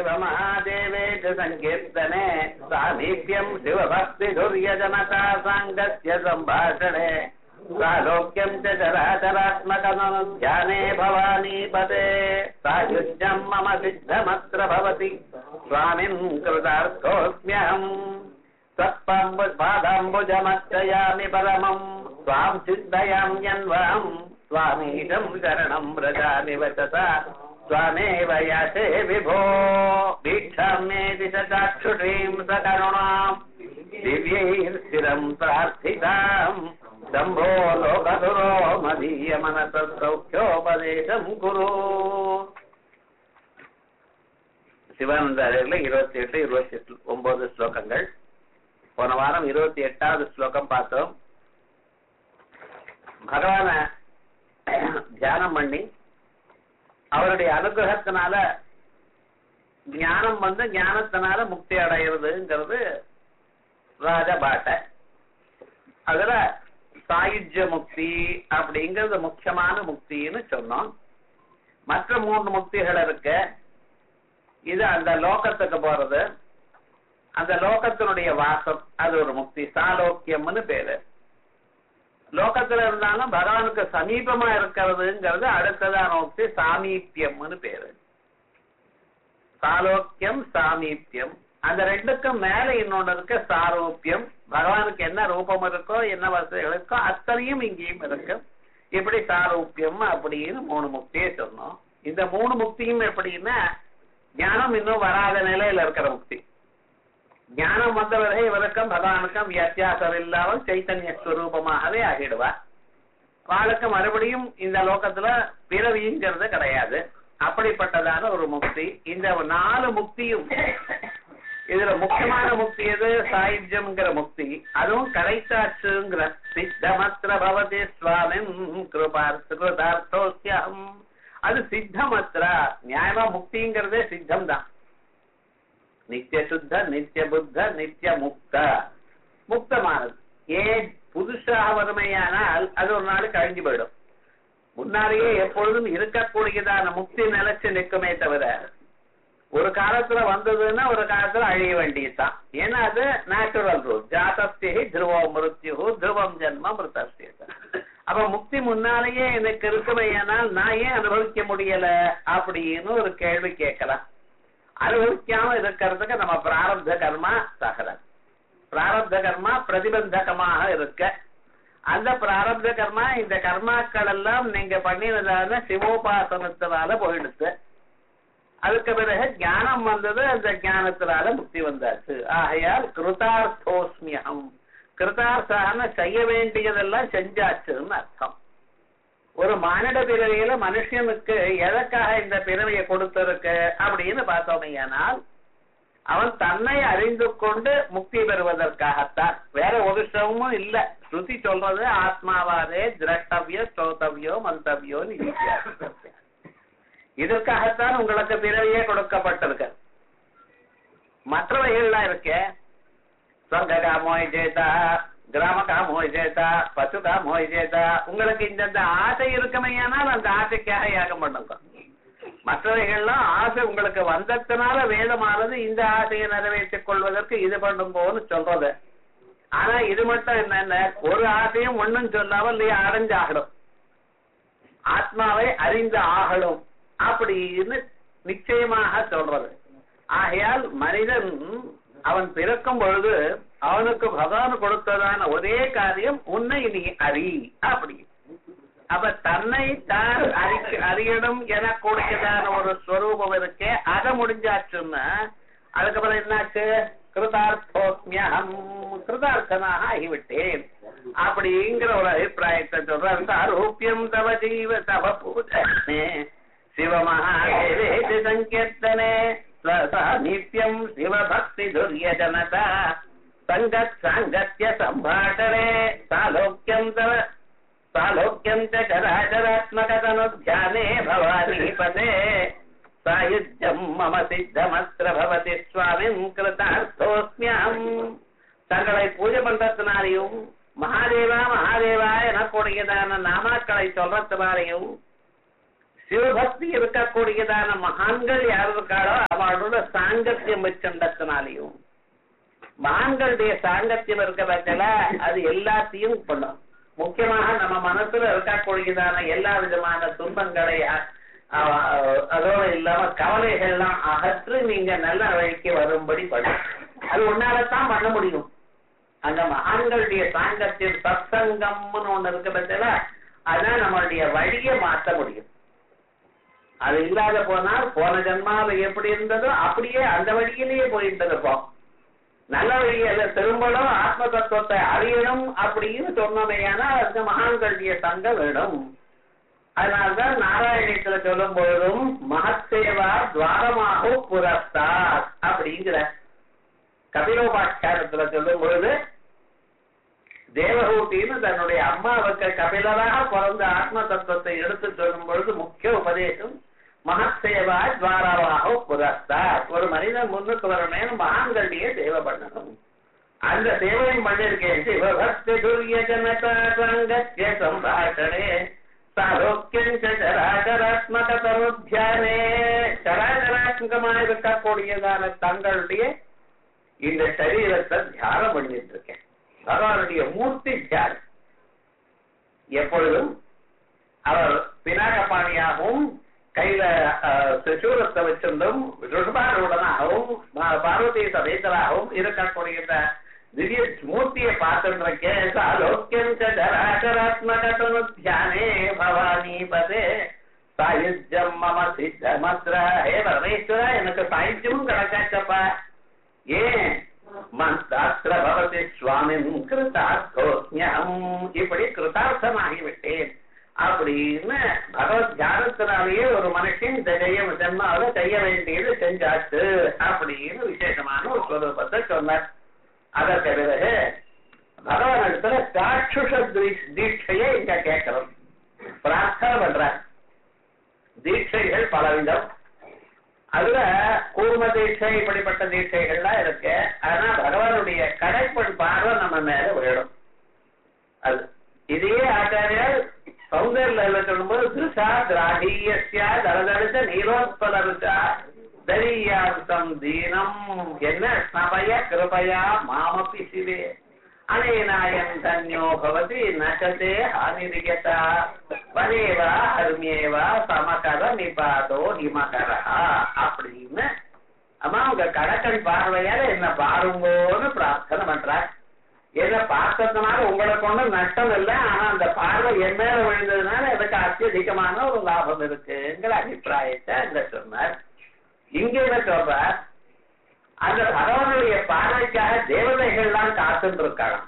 महादेवे च सङ्कीर्तने सामीप्यम् शिवभक्तिधुर्यजनता साङ्गस्य सम्भाषणे सालोक्यम् च चराचरात्मकमनुध्याने भवानीपते सायुज्यम् मम सिद्धमत्र भवति स्वामिन् कृतार्थोऽस्म्यहम् त्वत्पादाम्बुजमर्चयामि परमम् स्वाम् सिद्धयाम्यन्वहम् स्वामीशम् शरणम् व्रजामि वचसा त्वमेव याचे विभो वीक्षाम् मे दिशचाक्षुषीम् सकरुणाम् दिव्यैर्स्थिरम् प्रार्थिताम् शम्भो लोकधुरो मदीयमनसः सौख्योपदेशम् குரு சிவானந்தாரில் இருபத்தி எட்டு இருபத்தி எட்டு ஒன்பது ஸ்லோகங்கள் போன வாரம் இருபத்தி எட்டாவது ஸ்லோகம் பார்த்தோம் பகவான தியானம் பண்ணி அவருடைய அனுகிரகத்தினால ஞானம் வந்து ஞானத்தினால முக்தி அடைகிறதுங்கிறது ராஜபாட்டை அதுல சாயுஜ்ய முக்தி அப்படிங்கிறது முக்கியமான முக்தின்னு சொன்னோம் மற்ற மூன்று முக்திகள் இருக்கு இது அந்த லோகத்துக்கு போறது அந்த லோகத்தினுடைய வாசம் அது ஒரு முக்தி சாலோக்கியம்னு பேரு லோகத்துல இருந்தாலும் பகவானுக்கு சமீபமா இருக்கிறதுங்கிறது அடுத்ததான முக்தி சாமீப்பியம்னு பேரு சாலோக்கியம் சாமீப்பியம் அந்த ரெண்டுக்கும் மேல இன்னொன்னு இருக்கு சாரோக்கியம் பகவானுக்கு என்ன ரூபம் இருக்கோ என்ன வசதிகள் இருக்கோ அத்தனையும் இங்கேயும் இருக்கு இப்படி சாரூபியம் அப்படின்னு மூணு முக்தியை சொன்னோம் இந்த மூணு முக்தியும் எப்படின்னா ஞானம் இன்னும் வராத நிலையில இருக்கிற முக்தி ஞானம் வந்தவரை இவருக்கும் பகவானுக்கும் வித்தியாசம் இல்லாமல் சைத்தன்ய ஸ்வரூபமாகவே ஆகிடுவார் வாழ்க்கை மறுபடியும் இந்த லோகத்துல பிறவிங்கிறது கிடையாது அப்படிப்பட்டதான ஒரு முக்தி இந்த நாலு முக்தியும் இதுல முக்கியமான முக்தி எது சாயுஜ்யம்ங்கிற முக்தி அதுவும் கடைத்தாற்றுங்கிற சித்தமத்திர பவதி சுவாமின் கிருபார்த்தோசியம் அது சித்தமத்திர நியாயமா முக்திங்கிறதே சித்தம் தான் நித்திய சுத்த நித்திய புத்த நித்திய முக்த முக்தமானது ஏன் புதுசாக வறுமையானால் அது ஒரு நாள் கழிஞ்சு போயிடும் முன்னாலேயே எப்பொழுதும் இருக்கக்கூடியதான முக்தி நிலைச்சு நிற்குமே தவிர ஒரு காலத்துல வந்ததுன்னா ஒரு காலத்துல அழிய வேண்டியதுதான் ஏன்னா அது நேச்சுரல் ரூல் ஜாதஸ்தி துருவோ மிருத்யு துருவம் ஜென்ம மிருதஸ்தி அப்ப முக்தி முன்னாலேயே எனக்கு இருக்குமையானால் நான் ஏன் அனுபவிக்க முடியல அப்படின்னு ஒரு கேள்வி கேட்கலாம் அனுபவிக்காம இருக்கிறதுக்கு நம்ம பிராரப்த கர்மா சகலம் பிராரப்த கர்மா பிரதிபந்தகமாக இருக்க அந்த பிராரப்த கர்மா இந்த கர்மாக்கள் எல்லாம் நீங்க பண்ணினதான சிவோபாசனத்தினால போயிடுச்சு அதுக்கு பிறகு ஞானம் வந்தது அந்த ஞானத்தினால முக்தி வந்தாச்சு ஆகையால் கிருதார்த்தோஸ்மியம் கிருதார்த்தான செய்ய வேண்டியதெல்லாம் செஞ்சாச்சுன்னு அர்த்தம் ஒரு மானிட பிறவியில மனுஷனுக்கு எதற்காக இந்த பிறவியை கொடுத்திருக்கு அப்படின்னு பார்த்தோமையானால் அவன் தன்னை அறிந்து கொண்டு முக்தி பெறுவதற்காகத்தான் வேற ஒரு விஷயமும் இல்ல ஸ்ருதி சொல்றது ஆத்மாவாதே திரட்டவியோ ஸ்ரோதவியோ மந்தவியோன்னு இதற்காகத்தான் உங்களுக்கு பிறவியே கொடுக்கப்பட்டிருக்கு மற்றவைகள்லாம் இருக்க சொர்க்க காமோய் ஜேதா கிராம காமோய் ஜேதா பசு காமோய் ஜேதா உங்களுக்கு இந்த ஆசை இருக்குமையானால் அந்த ஆசைக்காக யாகம் பண்ணுங்க மற்றவைகள்லாம் ஆசை உங்களுக்கு வந்ததுனால வேதமானது இந்த ஆசையை நிறைவேற்றிக் கொள்வதற்கு இது பண்ணுங்கோன்னு சொல்றது ஆனா இது மட்டும் என்னென்ன ஒரு ஆசையும் ஒண்ணும் சொல்லாமல் நீ அடைஞ்சாகணும் ஆத்மாவை அறிந்து ஆகணும் அப்படின்னு நிச்சயமாக சொல்றது ஆகையால் மனிதன் அவன் பிறக்கும் பொழுது அவனுக்கு பகவான் கொடுத்ததான ஒரே காரியம் உன்னை நீ அறி அப்படி அப்ப தன்னை தான் அறி அறியணும் என கொடுத்ததான ஒரு ஸ்வரூபம் இருக்கே அதை முடிஞ்சாச்சுன்னா அதுக்கப்புறம் என்னாச்சு கிருதார்த்தோஸ்மியம் கிருதார்த்தனாக ஆகிவிட்டேன் அப்படிங்கிற ஒரு அபிப்பிராயத்தை சொல்றார் சாரூபியம் தவ ஜீவ தவ பூஜனே சிவமகாதேவேதி சங்கீர்த்தனே நித்யம் சிவபக்தி துரியஜனதா சங்கத் சாங்கத்ய சம்பாஷணே சாலோக்கியம் தவ சாலோக்கியம் சராச்சராத்மகதனுத்தியானே பவானீபதே சாயுஜ்யம் மம சித்தமஸ்திர பவதி சுவாமின் கிருதார்த்தோஸ்மியம் தங்களை பூஜை பண்றதுனாலையும் மகாதேவா மகாதேவா எனக்கூடியதான நாமாக்களை சொல்றதுனாலையும் சிவபக்தி இருக்கக்கூடியதான மகான்கள் யார் இருக்காளோ அவளோட சாங்கத்தியம் வச்சுண்டத்தினாலையும் மகான்களுடைய சாங்கத்தியம் இருக்கிறதால அது எல்லாத்தையும் பண்ணும் முக்கியமாக நம்ம மனசுல இருக்கக்கூடியதான எல்லா விதமான துன்பங்களை அ- அ- அதோட இல்லாம கவலைகள்லாம் அகற்றி நீங்க நல்ல வழிக்கு வரும்படி பண்ணும் அது உன்னாலத்தான் பண்ண முடியும் அந்த மகான்களுடைய சாங்கத்தின் சத்சங்கம்னு ஒண்ணு இருக்கிறதுல அதான் நம்மளுடைய வழியை மாற்ற முடியும் அது இல்லாத போனால் போன ஜென்மால எப்படி இருந்ததோ அப்படியே அந்த வழியிலேயே போயிட்டு இருப்போம் நல்ல வழியில திரும்பணும் ஆத்ம தத்துவத்தை அறியணும் அப்படின்னு சொன்னமையானா அந்த மகான்களுடைய சங்கம் வேணும் அதனால்தான் நாராயணத்துல சொல்லும் பொழுதும் மகத்தேவா துவாரமாக புரஸ்தா அப்படிங்கிற கபிலோபாட்சாரத்துல சொல்லும் பொழுது தேவகூட்டின்னு தன்னுடைய அம்மாவுக்கு கபிலராக பிறந்த ஆத்ம தத்துவத்தை எடுத்து சொல்லும் பொழுது முக்கிய உபதேசம் மகத்தேவா துவாரமாக புரஸ்தா ஒரு மனிதன் முன்னுக்கு வரணும் மகான்களுடைய சேவை பண்ணணும் அந்த சேவையும் பண்ணிருக்கேன் சிவபக்தி துரிய ஜனதா சங்கத்திய சம்பாஷணே சாரோக்கியம் சராச்சராத்மக தருத்தியானே சராச்சராத்மகமாக இருக்கக்கூடியதான தங்களுடைய இந்த சரீரத்தை தியானம் பண்ணிட்டு இருக்கேன் பகவானுடைய மூர்த்தி தியானம் எப்பொழுதும் அவர் பினாகபாணியாகவும் கையில சிசூரத்தை வச்சிருந்தும் ருஷபாருடனாகவும் பார்வதி சதேசராகவும் இருக்கக்கூடிய இந்த திவ்ய மூர்த்தியை பார்த்துட்டு இருக்கேன் சாலோக்கியம் சராச்சராத்மகத்தனு தியானே பவானி பதே சாயுஜ்யம் மம சித்தமத்ர ஹே பரமேஸ்வர எனக்கு சாயுஜ்யமும் கிடைக்காச்சப்பா ஏன் மந்தாஸ்திர பவதி சுவாமின் கிருதார்த்தோஸ்யம் இப்படி கிருதார்த்தமாகிவிட்டேன் அப்படின்னு பகவத் தியானத்தினாலேயே ஒரு மனுஷன் இந்த ஜெயம் ஜென்மாவில செய்ய வேண்டியது செஞ்சாச்சு அப்படின்னு விசேஷமான ஒரு ஸ்வரூபத்தை சொன்னார் அதற்கு பிறகு பகவான் இடத்துல சாட்சுஷ தீ- தீட்சையை இங்க கேட்கிறோம் பிரார்த்தனை பண்றார் தீட்சைகள் பலவிதம் அதுல கூர்ம தீட்சை இப்படிப்பட்ட தீட்சைகள்லாம் இருக்கு ஆனா பகவானுடைய கடைப்பண் பார்வை நம்ம மேல விழும் அது இதையே ஆச்சாரியார் சௌந்தர்ல சொல்லும்போது திருஷா திராகியஸ்யா தரதரிச்ச நீரோத்பலருச்சா தரியாசம் தீனம் என்ன ஸ்னபய கிருபயா மாமப்பி சிவே அனேனாயம் தன்யோ பவதி நச்சதே ஹானிரியதா வனேவா ஹர்மியேவா சமகர நிபாதோ ஹிமகரா அப்படின்னு அம்மா உங்க கடற்கரை பார்வையால என்ன பாருங்கோன்னு பிரார்த்தனை பண்றார் என்ன பார்த்ததுனால உங்களுக்கு ஒண்ணும் நஷ்டம் இல்லை ஆனா அந்த பார்வை என் மேல விழுந்ததுனால எனக்கு அத்தியதிகமான ஒரு லாபம் இருக்குங்கிற அபிப்பிராயத்தை அங்க சொன்னார் இங்க என்ன சொல்றார் அந்த பகவானுடைய பார்வைக்காக தேவதைகள்லாம் காத்துட்டு இருக்காங்க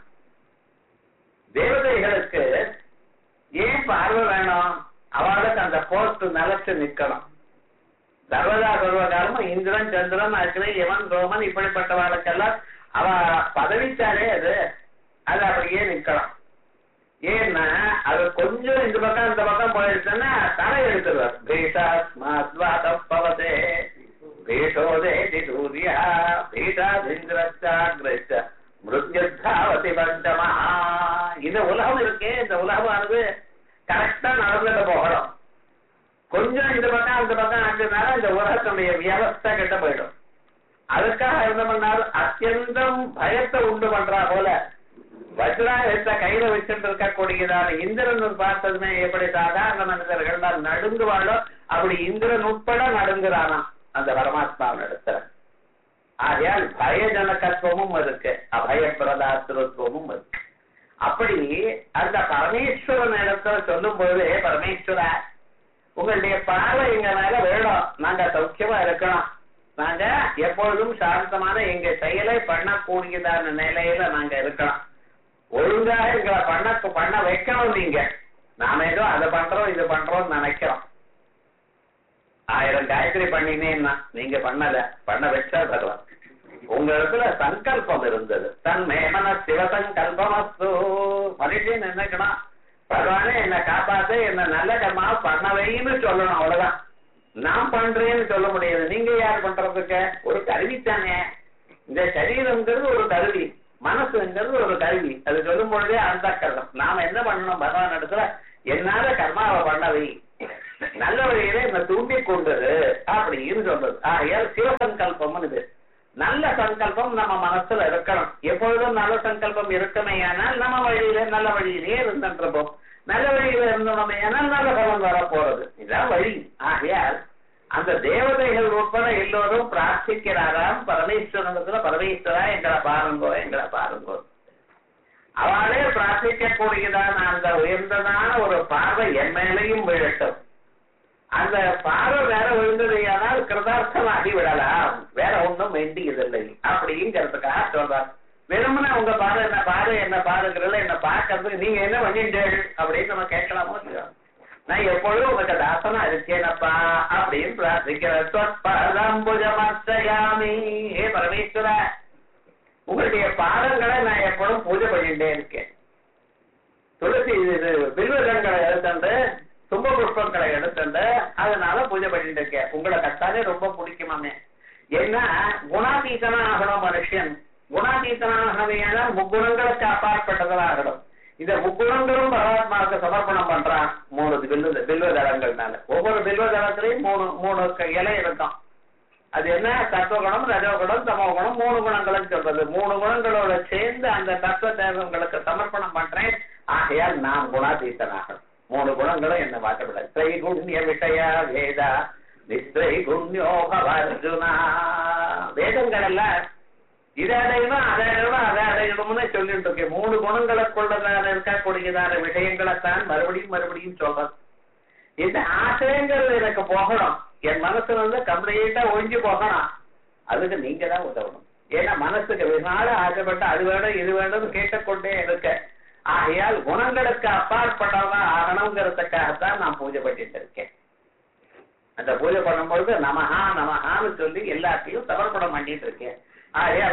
தேவதைகளுக்கு ஏன் பார்வை வேணும் அவளுக்கு அந்த போஸ்ட் நிலைச்சு நிக்கணும் சர்வதா சர்வகாலமும் இந்திரன் சந்திரன் அக்னி யமன் ரோமன் இப்படிப்பட்டவாளுக்கெல்லாம் அவ பதவிச்சாலே அது அது அப்படியே நிக்கலாம் ஏன்னா அது கொஞ்சம் இந்த பக்கம் இந்த பக்கம் போயிடுச்சுன்னா தலை எடுத்துருவார் பீஷாஸ்மாத்வாத பவதே பீஷோதேதி சூரியா பீஷாதிந்திரச்சாகிரச்ச மிருத்யுத்தாவதி பஞ்சமா இந்த உலகம் இருக்கே இந்த உலகமானது கரெக்டா நடந்துட்டு போகணும் கொஞ்சம் இந்த பக்கம் அந்த பக்கம் ஆச்சுனால இந்த உலகத்துடைய வியவஸ்தை கெட்ட போயிடும் அதுக்காக என்ன பண்ணாரு அத்தியந்தம் பயத்தை உண்டு பண்றா போல வஜ்ராயுத்த கையில வச்சுட்டு இருக்கக்கூடியதான இந்திரன் பார்த்ததுமே எப்படி சாதாரண மனிதர்கள் தான் நடுங்குவாளோ அப்படி இந்திரன் உட்பட நடுங்குறானாம் அந்த பரமாத்மாவின் இடத்துல ஆகையால் பயஜனகத்துவமும் இருக்கு அபய பிரதாத்திருத்துவமும் இருக்கு அப்படி அந்த பரமேஸ்வரன் இடத்துல சொல்லும் பொழுது பரமேஸ்வரா உங்களுடைய பார்வை எங்க மேல வேணும் நாங்க சௌக்கியமா இருக்கணும் நாங்க எப்பொழுதும் சாந்தமான எங்க செயலை பண்ணக்கூடியதான நிலையில நாங்க இருக்கணும் ஒழுங்கா எங்களை பண்ண பண்ண வைக்கணும் நீங்க நாம ஏதோ அதை பண்றோம் இது பண்றோம்னு நினைக்கிறோம் ஆயிரம் காயத்ரி பண்ணினேன்னா நீங்க பண்ணல பண்ண வச்சா பகவான் உங்க இடத்துல சங்கல்பம் இருந்தது தன் மேமன சிவசங்கல்பமஸ்து மனுஷன் நினைக்கணும் பகவானே என்ன காப்பாத்து என்ன நல்ல கர்மா பண்ண வைன்னு சொல்லணும் அவ்வளவுதான் நான் பண்றேன்னு சொல்ல முடியாது நீங்க யார் பண்றதுக்கு ஒரு கருவி தானே இந்த சரீரம்ங்கிறது ஒரு கருவி மனசுங்கிறது ஒரு கருவி அது சொல்லும் பொழுதே அந்த கர்மம் நாம என்ன பண்ணணும் பகவான் இடத்துல என்னால கர்மாவை பண்ண வை நல்ல வழியில என்ன தூண்டி கொண்டது அப்படின்னு சொல்றது ஆகையால் சிவசங்கல்பம்னு இது நல்ல சங்கல்பம் நம்ம மனசுல இருக்கணும் எப்பொழுதும் நல்ல சங்கல்பம் இருக்குமேயானால் நம்ம வழியில நல்ல வழியிலேயே இருந்துருப்போம் நல்ல வழியில இருந்தோமேயானால் நல்ல பலன் வர போறது இதான் வழி ஆகையால் அந்த தேவதைகள் உட்பட எல்லோரும் பிரார்த்திக்கிறாராம் பரமேஸ்வரனத்துல பரமேஸ்வரா எங்களை பாருங்கோ எங்களை பாருங்கோ அவளே பிரார்த்திக்கக்கூடியதான அந்த உயர்ந்ததான ஒரு பார்வை என் மேலையும் விழட்டும் அந்த பார்வை வேற விழுந்ததையானால் கிருதார்த்தமாகி விடலாம் வேற ஒண்ணும் வேண்டியதில்லை அப்படிங்கிறதுக்காக சொல்றார் வெறுமனே உங்க பாரு என்ன பாரு என்ன பாருங்கிறதுல என்ன பார்க்கறதுக்கு நீங்க என்ன பண்ணிட்டீர்கள் அப்படின்னு நம்ம கேட்கலாமோ இல்லையோ நான் எப்பொழுதும் உனக்கு தாசனா இருக்கேனப்பா அப்படின்னு பிரார்த்திக்கிறேன் ஹே பரமேஸ்வரா உங்களுடைய பாதங்களை நான் எப்பொழுதும் பூஜை பண்ணிட்டே இருக்கேன் துளசி இது பில்வகங்களை எடுத்துட்டு தும்ப புஷ்பங்களை எடுத்துட்டு அதனால பூஜை பண்ணிட்டு இருக்கேன் உங்களை கட்டாலே ரொம்ப பிடிக்குமாமே ஏன்னா குணாதீதனா ஆகணும் மனுஷன் குணாதீதனா ஆகணுமேனா முக்குணங்களுக்கு அப்பாற்பட்டதாகணும் இந்த முக்குணங்களும் பரமாத்மாவுக்கு சமர்ப்பணம் பண்றான் மூணு பில்வ பில்வ தளங்கள்னால ஒவ்வொரு பில்வ தளத்திலையும் மூணு மூணு க- இலை இருக்கும் அது என்ன சத்துவகுணம் ரஜோகுணம் தமோகுணம் மூணு குணங்களும் சொல்றது மூணு குணங்களோட சேர்ந்து அந்த தத்துவ தேவங்களுக்கு சமர்ப்பணம் பண்றேன் ஆகையால் நான் குணாதீசனாக மூணு குணங்களும் என்ன மாற்றப்பட திரைகுண்ய விஷய வேதா நிஸ்திரைகுண்யோ பவர்ஜுனா வேதங்கள் எல்லாம் இதை அடையணும் அதை அடையணும் அதை அடையணும்னு சொல்லிட்டு இருக்கேன் மூணு குணங்களுக்குள்ளதான இருக்கக்கூடியதான விஷயங்களைத்தான் மறுபடியும் மறுபடியும் சொல்றது இந்த ஆசைங்கிறது எனக்கு போகணும் என் மனசு வந்து கம்ப்ளீட்டா ஒழிஞ்சு போகணும் அதுக்கு நீங்க தான் உதவணும் ஏன்னா மனசுக்கு வெகுநாள ஆசைப்பட்டு அது வேணும் இது வேணும்னு கேட்டுக்கொண்டே இருக்க ஆகையால் குணங்களுக்கு அப்பாற்பட்டவா ஆகணுங்கிறதுக்காகத்தான் நான் பூஜை பண்ணிட்டு இருக்கேன் அந்த பூஜை பண்ணும்பொழுது நமஹா நமஹான்னு சொல்லி எல்லாத்தையும் சமர்ப்பணம் பண்ணிட்டு இருக்கேன் ஆகையால்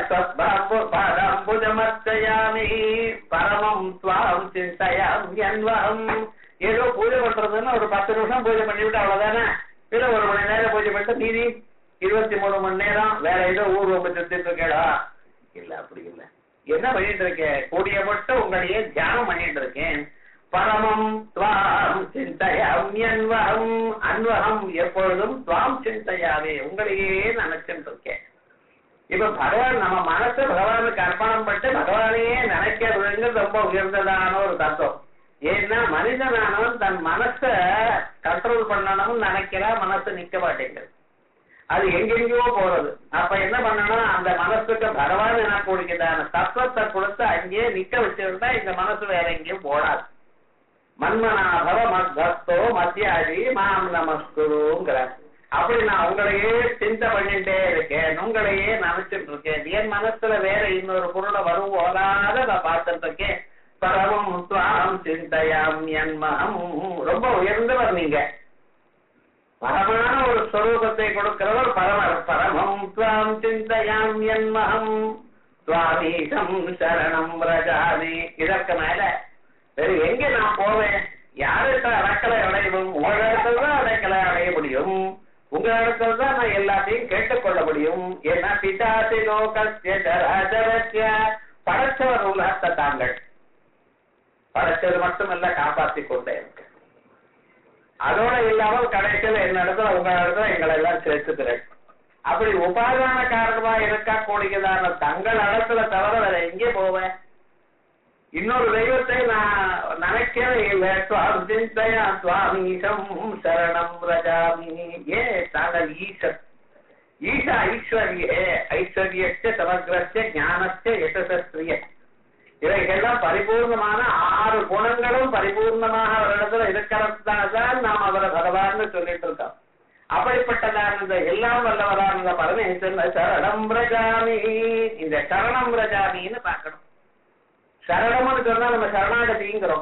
பாதாம்புஜமர்த்தயாமி பரமம் துவாம் சிந்தையாம் என்வம் ஏதோ பூஜை பண்றதுன்னு ஒரு பத்து நிமிஷம் பூஜை பண்ணிவிட்டு அவ்வளவுதானே இல்ல ஒரு மணி நேரம் பூஜை பண்ணிட்டு மீதி இருபத்தி மூணு மணி நேரம் வேற ஏதோ ஊர் ரொம்ப சுத்திட்டு இருக்கேடா இல்ல அப்படி இல்ல என்ன பண்ணிட்டு இருக்கேன் கூடிய மட்டும் உங்களையே தியானம் பண்ணிட்டு இருக்கேன் பரமம் துவாம் சிந்தையாம் அன்வகம் அன்வகம் எப்பொழுதும் துவாம் சிந்தையாவே உங்களையே நினைச்சுட்டு இருக்கேன் இப்ப பகவான் நம்ம மனசை பகவானுக்கு அர்ப்பணம் பட்டு பகவானையே நினைக்கிறதுங்கிறது ரொம்ப உயர்ந்ததான ஒரு தத்துவம் ஏன்னா மனிதனானவன் தன் மனசை கண்ட்ரோல் பண்ணணும்னு நினைக்கிறா மனசு நிக்க மாட்டேங்குது அது எங்கெங்கயோ போறது அப்ப என்ன பண்ணணும் அந்த மனசுக்கு பகவான் எனக்கூடியதான தத்துவத்தை கொடுத்து அங்கேயே நிக்க வச்சிருந்தா இந்த மனசு வேற எங்கேயும் போடாது மன்மனாபவ மத்பக்தோ மத்தியாதி மாம் நமஸ்குருங்கிறார் அப்படி நான் உங்களையே சிந்தை பண்ணிட்டே இருக்கேன் உங்களையே நினைச்சிட்டு இருக்கேன் என் மனசுல வேற இன்னொரு பொருளை வரும் போகாத நான் பார்த்துட்டு இருக்கேன் பரமம் துவாம் சிந்தையாம் என்மகம் ரொம்ப உயர்ந்தவர் நீங்க பரமான ஒரு ஸ்வரூபத்தை கொடுக்கிறவர் பரமர் பரமம் துவாம் சிந்தையாம் என்மகம் சுவாமீகம் சரணம் ரஜாமி இதற்கு மேல வேறு எங்க நான் போவேன் யாருக்கு அடக்கலை அடையணும் உங்க இடத்துல தான் அடக்கலை அடைய முடியும் உங்க இடத்துல தான் நான் எல்லாத்தையும் கேட்டுக்கொள்ள முடியும் ஏன்னா பிதாசி லோகஸ்ய சராச்சரஸ்ய படைச்சவர் உலகத்தை தாங்கள் படைச்சது மட்டுமல்ல காப்பாற்றிக் கொண்டே இருக்கு அதோட இல்லாமல் கடைசியில் என்ன இடத்துல உங்க இடத்துல எங்களை எல்லாம் சேர்த்துக்கிறேன் அப்படி உபாதான காரணமா இருக்கக்கூடியதான தங்கள் இடத்துல தவிர வேற எங்கே போவேன் இன்னொரு தெய்வத்தை நான் நினைக்கவே இல்லை சுவாமி சிந்தையா சுவாமீசம் சரணம் ரஜாமி ஏ தாங்கள் ஈசன் ஈச ஐஸ்வர்யே ஐஸ்வர்யஸ்ய சமகிரஸ்ய ஞானஸ்ய யசஸ்திரிய இவைகள்லாம் பரிபூர்ணமான ஆறு குணங்களும் பரிபூர்ணமாக அவரிடத்துல இருக்கிறதுதான் நாம் அவரை பகவான்னு சொல்லிட்டு இருக்கோம் அப்படிப்பட்டதான இந்த எல்லாம் வல்லவரான இந்த பரமேஸ்வரன் சரணம் ரஜாமி இந்த சரணம் ரஜாமின்னு பார்க்கணும் சரணம்னு சொன்னா நம்ம சரணாகதிங்கிறோம்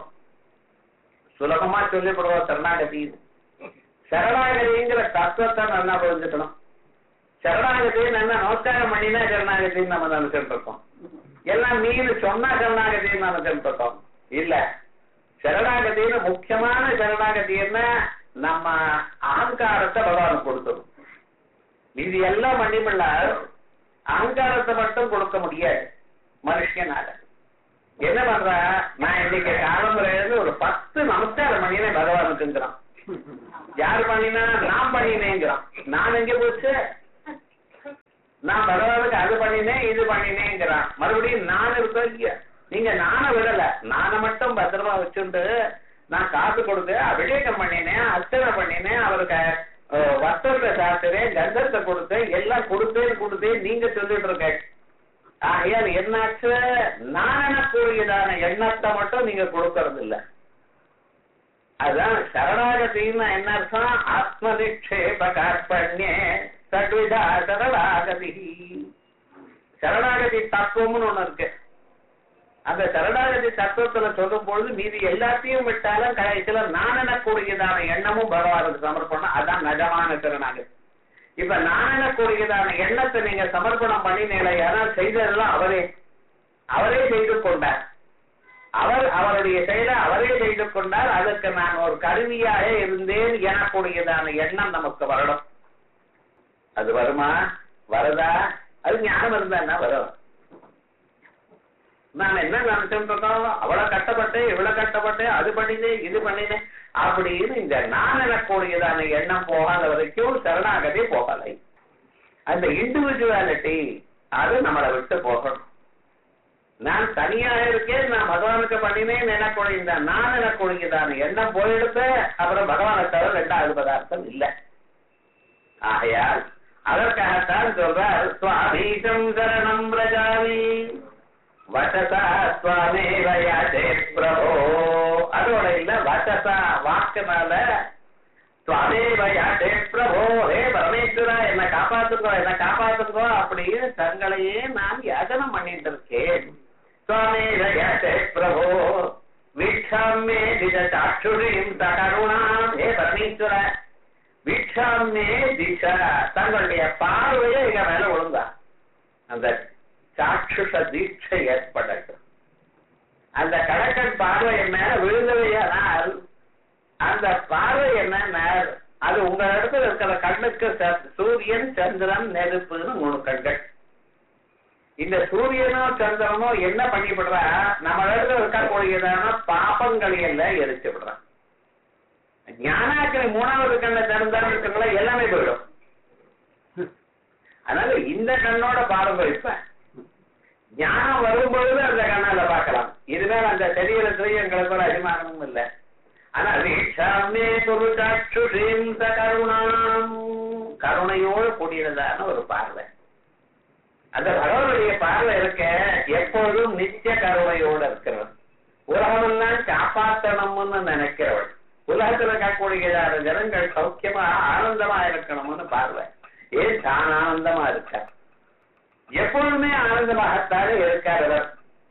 சுலபமா சொல்லப்படுவோம் சரணாகதின்னு சரணாகதிங்கிற தத்துவத்தை நல்லா புரிஞ்சுக்கணும் சரணாகதின்னு என்ன நமஸ்காரம் பண்ணினா சரணாகதின்னு நம்ம நினைச்சிட்டு இருக்கோம் எல்லாம் நீனு சொன்னா சரணாகதின்னு நினைச்சிட்டு இருக்கோம் இல்ல சரணாகதின்னு முக்கியமான சரணாகதி என்ன நம்ம அகங்காரத்தை பகவானுக்கு கொடுத்தோம் இது எல்லாம் பண்ணிவிடல அகங்காரத்தை மட்டும் கொடுக்க முடியாது மனுஷனால என்ன பண்ற நான் இன்னைக்கு காலம்புரையிலிருந்து ஒரு பத்து நமஸ்காரம் பண்ணினேன் பகவானுக்குங்கிறான் யார் பண்ணினா நான் பண்ணினேங்கிறான் நான் எங்க போச்சு நான் பகவானுக்கு அது பண்ணினேன் இது பண்ணினேங்கிறான் மறுபடியும் நான் இருக்கோம் இல்லையா நீங்க நானை விடல நானை மட்டும் பத்திரமா வச்சுட்டு நான் காசு கொடுத்து அபிஷேகம் பண்ணினேன் அர்ச்சனை பண்ணினேன் அவருக்கு அஹ், வஸ்திரத்தை சாத்துறேன் கந்தத்தை கொடுத்தேன் எல்லாம் கொடுத்தேன் கொடுத்தேன் நீங்க சொல்லிட்டு இருக்க ஆகையால் என்னாச்சு நான் எனக்குரியதான எண்ணத்தை மட்டும் நீங்க கொடுக்கறது இல்ல அதுதான் சரணாகதின்னு என்ன அர்த்தம் ஆத்ம நிக்ஷேப கார்பண்யே சட்விதா சரணாகதி சரணாகதி தத்துவம்னு ஒண்ணு இருக்கு அந்த சரணாகதி தத்துவத்துல சொல்லும் பொழுது மீதி எல்லாத்தையும் விட்டாலும் கடைசியில நான் எனக்கூடியதான எண்ணமும் பகவானுக்கு சமர்ப்பணம் அதான் நிஜமான சரணாகதி இப்ப நான் எனக்கூடியதான எண்ணத்தை நீங்க சமர்ப்பணம் பண்ணினீங்களே யாரால் செய்ததெல்லாம் அவரே அவரே செய்து கொண்டார் அவர் அவருடைய செயலை அவரே செய்து கொண்டார் அதற்கு நான் ஒரு கருவியாக இருந்தேன் எனக்கூடியதான எண்ணம் நமக்கு வரணும் அது வருமா வருதா அது ஞானம் இருந்தா என்ன வரும் நான் என்ன நினைச்சுட்டு இருக்கோம் அவ்வளவு கஷ்டப்பட்டேன் இவ்வளவு கஷ்டப்பட்டேன் அது பண்ணினேன் இது பண்ணினேன் அப்படின்னு இந்த நான் எனக்கூடியதான எண்ணம் போகாத வரைக்கும் சரணாகதி போகலை அந்த இண்டிவிஜுவாலிட்டி அது நம்மளை விட்டு போகணும் நான் தனியாக இருக்கேன் நான் பகவானுக்கு பண்ணினேன் எனக்குடைய இந்த நான் எனக்குரியதான எண்ணம் போயிடுத்து அப்புறம் பகவானை தவிர ரெண்டாவது பதார்த்தம் இல்லை ஆகையால் அதற்காகத்தான் சொல்றார் சுவாமீசம் சரணம் பிரஜாமி வசசா சுவாமேவ யாதே பிரபோ அதோட இல்ல வசசா வாக்குனால சுவாமேவ யாதே பிரபோ ஹே பரமேஸ்வரா என்ன காப்பாத்துக்கோ என்ன காப்பாத்துக்கோ அப்படின்னு தங்களையே நான் யாதனம் பண்ணிட்டு இருக்கேன் சுவாமேவ யாதே பிரபோ வீட்சாமே திஜ சாட்சுரீம் தகருணாம் ஹே பரமேஸ்வர வீட்சாமே திசா தங்களுடைய பார்வையை எங்க மேல ஒழுங்கா அந்த சாட்சுஷ தீட்சை ஏற்படட்டும் அந்த கடற்கண் பார்வை என்ன விழுந்தவையானால் அந்த பார்வை என்ன அது உங்க இடத்துல இருக்கிற கண்ணுக்கு ச- சூரியன் சந்திரன் நெருப்புன்னு மூணு கண்கள் இந்த சூரியனோ சந்திரனோ என்ன பண்ணிவிடுறா நம்ம இடத்துல இருக்கக்கூடியதான பாபங்களை எல்லாம் எரிச்சு விடுறான் ஞானாக்கினை மூணாவது கண்ணை திறந்தாலும் இருக்குங்களா எல்லாமே போயிடும் அதனால இந்த கண்ணோட பார்வை இப்ப ஞானம் வரும்பொழுது அந்த கண்ணால பார்க்கலாம் இதுமேல அந்த சரீரத்திலேயே எங்களுக்கு ஒரு அபிமானமும் இல்லை ஆனா வீட்சாமே குரு சாட்சுஷீம் கருணாம் கருணையோடு கூடியதான ஒரு பார்வை அந்த பகவானுடைய பார்வை இருக்க எப்பொழுதும் நித்திய கருணையோடு இருக்கிறவன் உலகமெல்லாம் காப்பாற்றணும்னு நினைக்கிறவள் உலகத்துல இருக்கக்கூடியதான ஜனங்கள் சௌக்கியமா ஆனந்தமா இருக்கணும்னு பார்வை ஏன் தான் ஆனந்தமா இருக்க எப்பொழுதுமே ஆனந்தமாகத்தானே இருக்கார் அவர்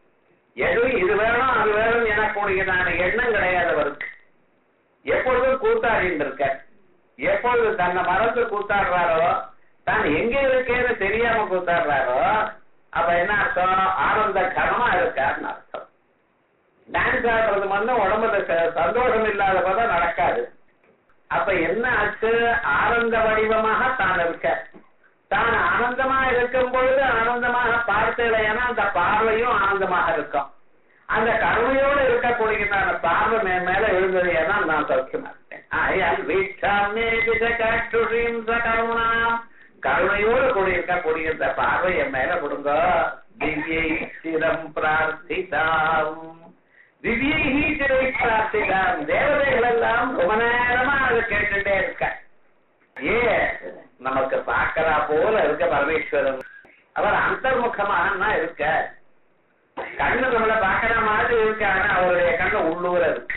எது இது வேணும் அது வேணும் எனக்கூடியதான எண்ணம் கிடையாது அவருக்கு எப்பொழுதும் கூத்தாடிட்டு இருக்க எப்பொழுது தன்னை மறந்து கூத்தாடுறாரோ தான் எங்க இருக்கேன்னு தெரியாம கூத்தாடுறாரோ அப்ப என்ன அர்த்தம் ஆனந்த கனமா இருக்காருன்னு அர்த்தம் டான்ஸ் ஆடுறது வந்து உடம்புல ச- சந்தோஷம் இல்லாத போது நடக்காது அப்ப என்ன ஆச்சு ஆனந்த வடிவமாக தான் இருக்க தான் ஆனந்தமா இருக்கும் பொழுது ஆனந்தமாக பார்த்தலைன்னா அந்த பார்வையும் ஆனந்தமாக இருக்கும் அந்த கருணையோடு இருக்கக்கூடியதான பார்வை மேல் மேல எழுந்தது ஏன்னா நான் சௌக்கியமா இருக்கேன் ஆயால் வீட்டாமே காற்றுஷீம் கருணாம் கருணையோடு கூடியிருக்கக்கூடிய இந்த பார்வை என் மேல கொடுங்க திவ்யை சிரம் பிரார்த்திதாம் திவ்யை சிறை பிரார்த்திதாம் தேவதைகள் எல்லாம் ரொம்ப நேரமா அதை கேட்டுட்டே இருக்க ஏ நமக்கு பார்க்கறா போல இருக்க பரமேஸ்வரன் அவர் அந்தர்முகமாக இருக்க கண்ணு நம்மள பாக்குற மாதிரி இருக்கு ஆனா அவருடைய கண்ணு உள்ளூர இருக்கு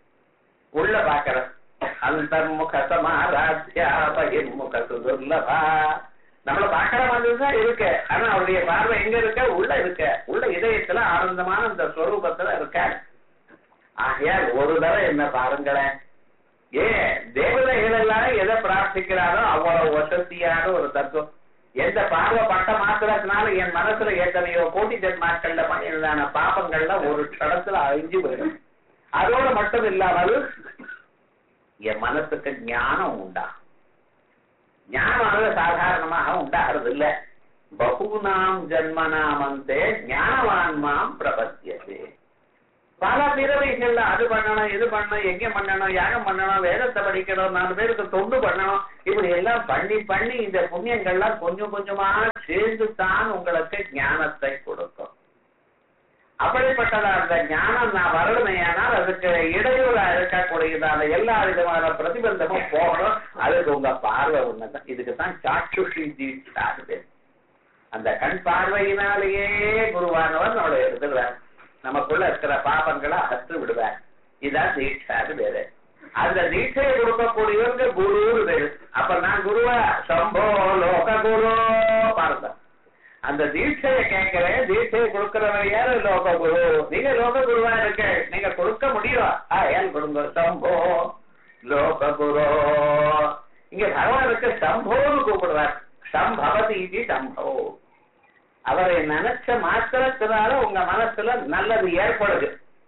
உள்ள பாக்குற அந்தர்முக சமாராத்யா பகிர்முக சுதுர்லபா நம்மள பாக்குற மாதிரி தான் இருக்கு ஆனா அவருடைய பார்வை எங்க இருக்க உள்ள இருக்க உள்ள இதயத்துல ஆனந்தமான அந்த ஸ்வரூபத்துல இருக்க ஆகையால் ஒரு தடவை என்ன பாருங்களேன் ஏன் தேவதைகள் எல்லாம் எதை பிரார்த்திக்கிறாரோ அவ்வளவு வசதியான ஒரு தத்துவம் எந்த பார்வை பட்ட மாத்திரத்தினால என் மனசுல எத்தனையோ கோடி ஜென்மாக்கள்ல பண்ணியிருந்தான பாபங்கள்ல ஒரு க்ஷணத்துல அழிஞ்சு போயிடும் அதோட மட்டும் இல்லாமல் என் மனசுக்கு ஞானம் உண்டா ஞானமானது சாதாரணமாக உண்டாகிறது இல்ல பகுநாம் ஜன்மனாமந்தே ஞானவான் மாம் பிரபத்தியதே பல பிறவைகள்ல அது பண்ணணும் இது பண்ணணும் எங்க பண்ணணும் யாகம் பண்ணணும் வேதத்தை படிக்கணும் நாலு பேருக்கு தொண்டு பண்ணணும் இப்படி எல்லாம் பண்ணி பண்ணி இந்த புண்ணியங்கள்லாம் கொஞ்சம் கொஞ்சமா சேர்ந்து தான் உங்களுக்கு ஞானத்தை கொடுக்கும் அப்படிப்பட்டதா அந்த ஞானம் நான் வரணுமையானால் அதுக்கு இடையூறா இருக்கக்கூடியதான எல்லா விதமான பிரதிபந்தமும் போகணும் அதுக்கு உங்க பார்வை ஒண்ணுதான் இதுக்கு தான் சாட்சுஷி தீட்சாது அந்த கண் பார்வையினாலேயே குருவானவர் நம்மளை எடுத்துடுவார் நமக்குள்ள இருக்கிற பாபங்களை அகற்று விடுவார் இதான் தீட்சாது பேரு அந்த தீட்சையை கொடுக்கக்கூடியவங்க குருன்னு பேரு அப்ப நான் குருவா சம்போ லோக குரு பாருங்க அந்த தீட்சையை கேட்கிறேன் தீட்சையை கொடுக்கிறவங்க யாரு லோக குரு நீங்க லோக குருவா இருக்க நீங்க கொடுக்க முடியும் ஆ ஏன் கொடுங்க சம்போ லோக குரு இங்க பகவானுக்கு சம்போன்னு கூப்பிடுவார் சம்பவதி இது சம்போ அவரை நினைச்ச மாத்திரத்தினால உங்க மனசுல நல்லது ஏற்படுது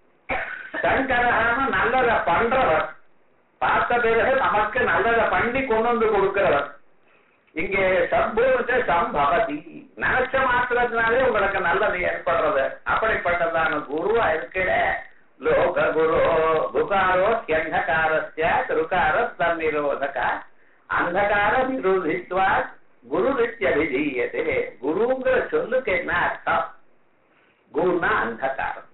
சங்கரகான நல்லதை பண்றவர் பார்த்த பிறகு நமக்கு நல்லதை பண்ணி கொண்டு வந்து கொடுக்கிறவர் இங்கே சம்பூர்ண சம்பவதி நினைச்ச மாத்திரத்தினாலே உங்களுக்கு நல்லது ஏற்படுறது அப்படிப்பட்டதான குருவா இருக்கிற லோக குரு துகாரோ அந்தகாரஸ்ய திருக்கார தன்னிரோதக அந்தகார நிரோதித்வா குரு நித்தியபிதீயதே குருங்கிற சொல்லுக்கு என்ன அர்த்தம் குருனா அந்தகாரம்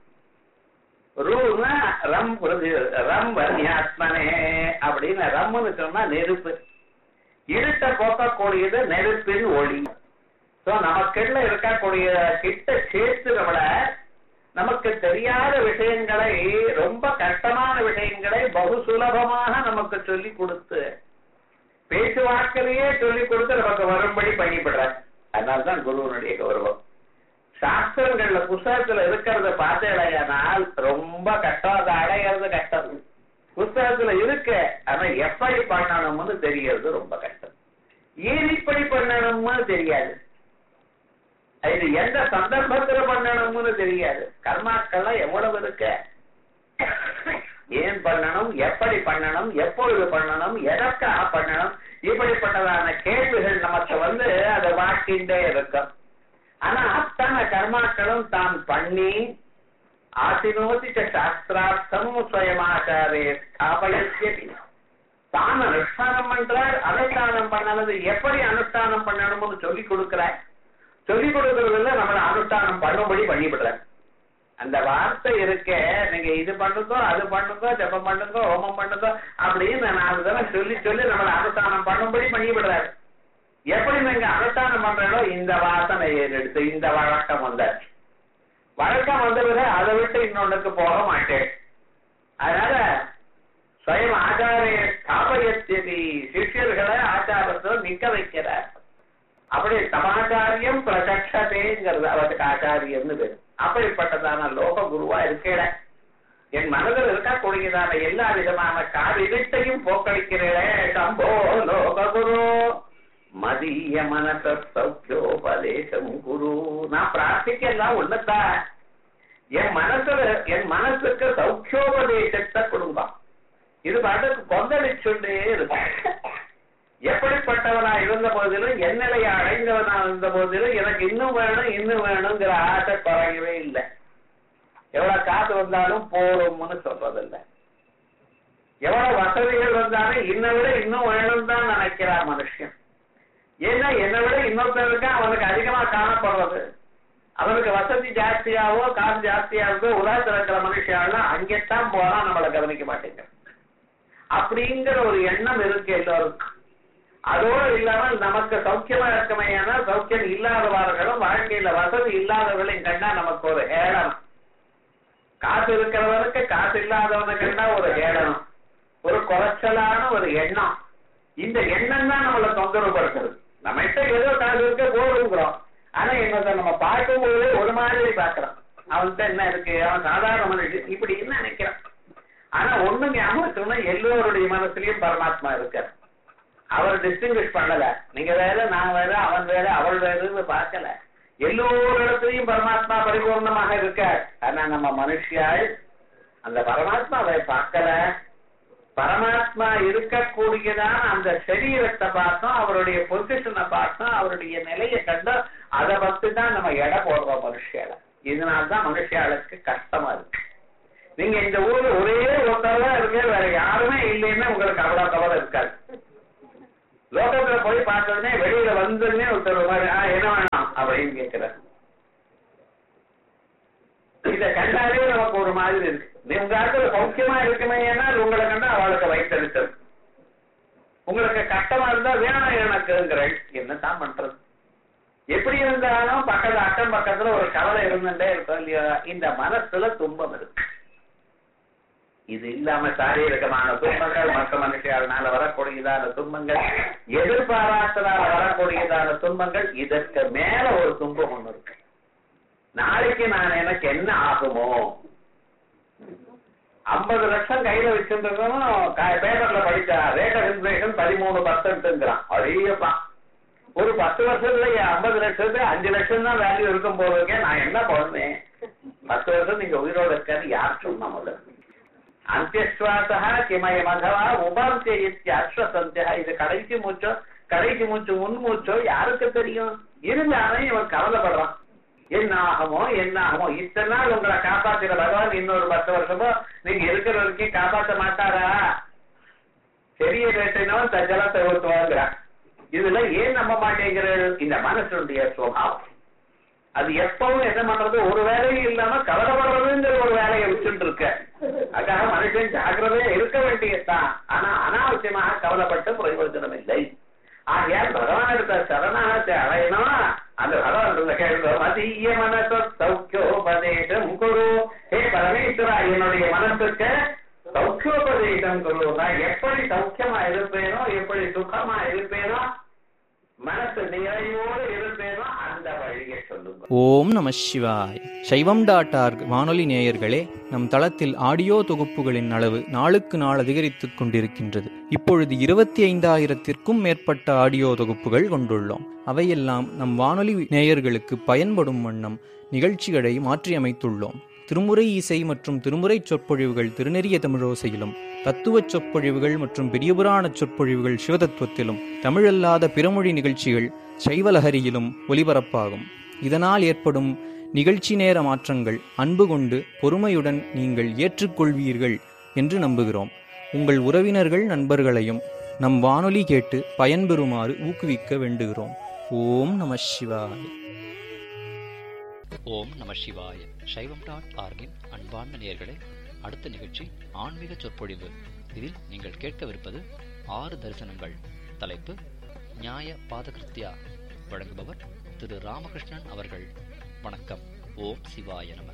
ரூனா ரம் பிரதி- ரம் வன்யாத்மனே அப்படின்னு ரம்னு சொன்னா நெருப்பு இருட்ட போக்கக்கூடியது நெருப்பின் ஒளி சோ நமக்குள்ள இருக்கக்கூடிய கிட்ட சேர்த்துறவள நமக்கு தெரியாத விஷயங்களை ரொம்ப கஷ்டமான விஷயங்களை பகு சுலபமாக நமக்கு சொல்லி கொடுத்து பேச்சுவாக்கிலேயே சொல்லி கொடுத்து நமக்கு வரும்படி பண்ணிவிடுறார் அதனால்தான் குருவனுடைய கௌரவம் சாஸ்திரங்கள்ல புஸ்தகத்துல இருக்கிறத பார்த்தேனால் ரொம்ப கஷ்டம் அதை அடையிறது கஷ்டம் புஸ்தகத்துல இருக்கு ஆனா எப்படி பண்ணணும்னு தெரியறது ரொம்ப கஷ்டம் ஏன் இப்படி பண்ணணும்னு தெரியாது இது எந்த சந்தர்ப்பத்துல பண்ணணும்னு தெரியாது கர்மாக்கள்லாம் எவ்வளவு இருக்கு ஏன் பண்ணணும் எப்படி பண்ணணும் எப்பொழுது பண்ணணும் எதற்காக பண்ணணும் இப்படிப்பட்டதான கேள்விகள் நமக்கு வந்து அதை வாக்கிண்டே இருக்கும் ஆனா அத்தனை கர்மாக்களும் தான் பண்ணி ஆசினோதி ச சாஸ்திரார்த்தம் ஸ்வயமாச்சாரே ஸ்தாபயத்யபி தான் அனுஷ்டானம் பண்றார் அனுஷ்டானம் பண்ணது எப்படி அனுஷ்டானம் பண்ணணும்னு சொல்லி கொடுக்கிறார் சொல்லி கொடுக்கறதுல நம்மளை அனுஷ்டானம் பண்ணும்படி பண்ணிவிடுறார் அந்த வார்த்தை இருக்க நீங்க இது பண்ணுங்க அது பண்ணுங்க ஜபம் பண்ணுங்க ஹோமம் பண்ணுங்க அப்படின்னு நாலு தடவை சொல்லி சொல்லி நம்மளை அனுஷ்டானம் பண்ணும்படி பண்ணிவிடுறாரு எப்படி நீங்க அனுஷ்டானம் பண்றீங்களோ இந்த வாசனை எடுத்து இந்த வழக்கம் வந்தாச்சு வழக்கம் வந்த பிறகு அதை விட்டு இன்னொன்னுக்கு போக மாட்டேன் அதனால ஸ்வயம் ஆச்சாரிய ஸ்தாபயத்தி சிஷ்யர்களை ஆச்சாரத்தில் நிக்க வைக்கிறார் அப்படி சமாச்சாரியம் பிரகட்சதேங்கிறது அவருக்கு ஆச்சாரியம்னு பேரு அப்படிப்பட்டதான லோக குருவா இருக்கேட என் மனதில் இருக்கக்கூடியதான எல்லா விதமான காரிகட்டையும் போக்களிக்கிறே சம்போ லோக குரு மதிய மனச சௌக்கியோபதேசம் குரு நான் பிரார்த்திக்கலாம் ஒண்ணுதான் என் மனசுல என் மனசுக்கு சௌக்கியோபதேசத்தை கொடுங்க இது பாட்டுக்கு கொந்தளிச்சுட்டே இருக்கும் எப்படிப்பட்டவனா இருந்த போதிலும் என் நிலையை அடைந்தவனா இருந்த போதிலும் எனக்கு இன்னும் வேணும் இன்னும் வேணுங்கிற ஆசை குறையவே இல்லை எவ்வளவு காசு வந்தாலும் போடும்னு சொல்றதில்ல எவ்வளவு வசதிகள் வந்தாலும் இன்னை விட இன்னும் வேணும் தான் நினைக்கிறான் மனுஷன் ஏன்னா என்னை விட இன்னொருத்தருக்கு அவனுக்கு அதிகமா காணப்படுறது அவனுக்கு வசதி ஜாஸ்தியாவோ காசு ஜாஸ்தியாவோ உலகத்தில் இருக்கிற மனுஷாலாம் அங்கேத்தான் போனா நம்மளை கவனிக்க மாட்டேங்க அப்படிங்கிற ஒரு எண்ணம் இருக்கு எல்லோருக்கும் அதோடு இல்லாமல் நமக்கு சௌக்கியமா இருக்கமையான சௌக்கியம் இல்லாதவர்களும் வாழ்க்கையில வசதி இல்லாதவர்களையும் கண்டா நமக்கு ஒரு ஏளனம் காசு இருக்கிறவனுக்கு காசு இல்லாதவனை கண்டா ஒரு ஏளனம் ஒரு குறைச்சலான ஒரு எண்ணம் இந்த எண்ணம் தான் நம்மளை தொந்தரவு படுத்துறது நம்ம கிட்ட ஏதோ காசு இருக்க போடுங்கிறோம் ஆனா என்னத்தை நம்ம பார்க்கும்போது ஒரு மாதிரி பாக்குறோம் அவன்கிட்ட என்ன இருக்கு அவன் சாதாரண மனுஷன் இப்படி நினைக்கிறான் ஆனா ஒண்ணு ஞாபகம் எல்லோருடைய மனசுலயும் பரமாத்மா இருக்கார் அவர் டிஸ்டிங்கிஷ் பண்ணல நீங்க வேற நான் வேற அவன் வேற அவள் வேறுன்னு பார்க்கல எல்லோரிடத்திலையும் பரமாத்மா பரிபூர்ணமாக இருக்கார் ஆனா நம்ம மனுஷியாள் அந்த பரமாத்மாவை பார்க்கல பரமாத்மா இருக்கக்கூடியதான அந்த சரீரத்தை பார்த்தோம் அவருடைய பொசிஷனை பார்த்தோம் அவருடைய நிலையை கண்டோம் அதை பத்தி தான் நம்ம எடை போடுறோம் மனுஷியால இதனால்தான் மனுஷியாளுக்கு கஷ்டமா இருக்கு இந்த ஊர்ல ஒரே ஒருத்தர் தான் இருக்கு வேற யாருமே இல்லைன்னா உங்களுக்கு அவ்வளவு கவலை இருக்காது லோகத்துல போய் பார்த்ததுனே வெளியில வந்ததுனே ஒருத்தர் மாதிரி "ஆ, என்ன வேணும் அப்படின்னு கேட்கிறார் இத கண்டாலே நமக்கு ஒரு மாதிரி இருக்கு உங்க இடத்துல சௌக்கியமா இருக்குமே ஏன்னா உங்களை கண்டா அவளுக்கு வயிற்றுச்சல் உங்களுக்கு கஷ்டமா இருந்தா வேணாம் எனக்குங்கிற என்னதான் பண்றது எப்படி இருந்தாலும் பக்கத்துல அக்கம் பக்கத்துல ஒரு கவலை இருந்துட்டே இருக்கும் இல்லையா இந்த மனசுல துன்பம் இருக்கு இது இல்லாம சாரீரகமான துன்பங்கள் மற்ற மனுஷனால வரக்கூடியதான துன்பங்கள் எதிர்பாராத்ததால வரக்கூடியதான துன்பங்கள் இதற்கு மேல ஒரு துன்பம் ஒண்ணு இருக்கு நாளைக்கு நான் எனக்கு என்ன ஆகுமோ ஐம்பது லட்சம் கையில வச்சிருந்ததும் பேப்பர்ல படிச்சா ரேட் ஆஃப் இன்ஃபிளேஷன் பதிமூணு பர்சன்ட்ங்கிறான் அழியப்பா ஒரு பத்து வருஷத்துல ஐம்பது லட்சத்துக்கு அஞ்சு லட்சம் தான் வேல்யூ இருக்கும் போதுக்கே நான் என்ன பண்ணுவேன் பத்து வருஷம் நீங்க உயிரோட இருக்காது யார் சொன்னா முதல்ல அந்தியஸ்வாசா கிமய மகவா உபாந்திய அஸ்வசந்தியா இது கடைசி மூச்சோ கடைசி மூச்சு முன் மூச்சோ யாருக்கு தெரியும் இருந்தாலும் இவன் கவலைப்படுறான் என்ன ஆகுமோ என்ன ஆகுமோ இத்தனை நாள் உங்களை காப்பாத்துற பகவான் இன்னொரு பத்து வருஷமோ நீங்க இருக்கிற வரைக்கும் காப்பாற்ற மாட்டாரா பெரிய ரேட்டினவன் தஜலத்தை ஊற்றுவாங்கிறான் இதுல ஏன் நம்ப மாட்டேங்கிறது இந்த மனசுடைய சுவாவம் அது எப்பவும் என்ன பண்றது ஒரு வேலையும் இல்லாம கவலைப்படுறதுங்கிற ஒரு வேலையை வச்சுட்டு இருக்க அதுக்காக மனுஷன் ஜாக்கிரதையா இருக்க வேண்டியதுதான் ஆனா அனாவசியமாக கவலைப்பட்டு பிரயோஜனம் இல்லை ஆகையால் பகவான் எடுத்த சரணாகத்தை அடையணும் அந்த பகவான் கேள்வி மதிய மனச சௌக்கியோபதேசம் குரு ஹே பரமேஸ்வரா என்னுடைய மனசுக்கு சௌக்கியோபதேசம் குரு நான் எப்படி சௌக்கியமா இருப்பேனோ எப்படி சுகமா இருப்பேனோ மனசு நிறைவோடு இருப்பேனோ அந்த வழியை சொல்லுங்க ஓம் நம சிவாய் சைவம் டாட் ஆர்க் வானொலி நேயர்களே நம் தளத்தில் ஆடியோ தொகுப்புகளின் அளவு நாளுக்கு நாள் அதிகரித்துக் கொண்டிருக்கின்றது இப்பொழுது இருபத்தி ஐந்தாயிரத்திற்கும் மேற்பட்ட ஆடியோ தொகுப்புகள் கொண்டுள்ளோம் அவையெல்லாம் நம் வானொலி நேயர்களுக்கு பயன்படும் வண்ணம் நிகழ்ச்சிகளை மாற்றியமைத்துள்ளோம் திருமுறை இசை மற்றும் திருமுறை சொற்பொழிவுகள் திருநெறிய தமிழோசையிலும் தத்துவச் சொற்பொழிவுகள் மற்றும் பெரியபுராண சொற்பொழிவுகள் சிவதத்துவத்திலும் தமிழல்லாத பிறமொழி நிகழ்ச்சிகள் சைவலஹரியிலும் ஒலிபரப்பாகும் இதனால் ஏற்படும் நிகழ்ச்சி நேர மாற்றங்கள் அன்பு கொண்டு பொறுமையுடன் நீங்கள் ஏற்றுக்கொள்வீர்கள் என்று நம்புகிறோம் உங்கள் உறவினர்கள் நண்பர்களையும் நம் வானொலி கேட்டு பயன்பெறுமாறு ஊக்குவிக்க வேண்டுகிறோம் ஓம் நம சிவாய் ஓம் நம சிவாய சைவம் டாட் ஆர்கின் அன்பார்ந்த நேயர்களே அடுத்த நிகழ்ச்சி ஆன்மீக சொற்பொழிவு இதில் நீங்கள் கேட்கவிருப்பது ஆறு தரிசனங்கள் தலைப்பு நியாய பாதகிருத்யா வழங்குபவர் திரு ராமகிருஷ்ணன் அவர்கள் வணக்கம் ஓம் சிவாய நம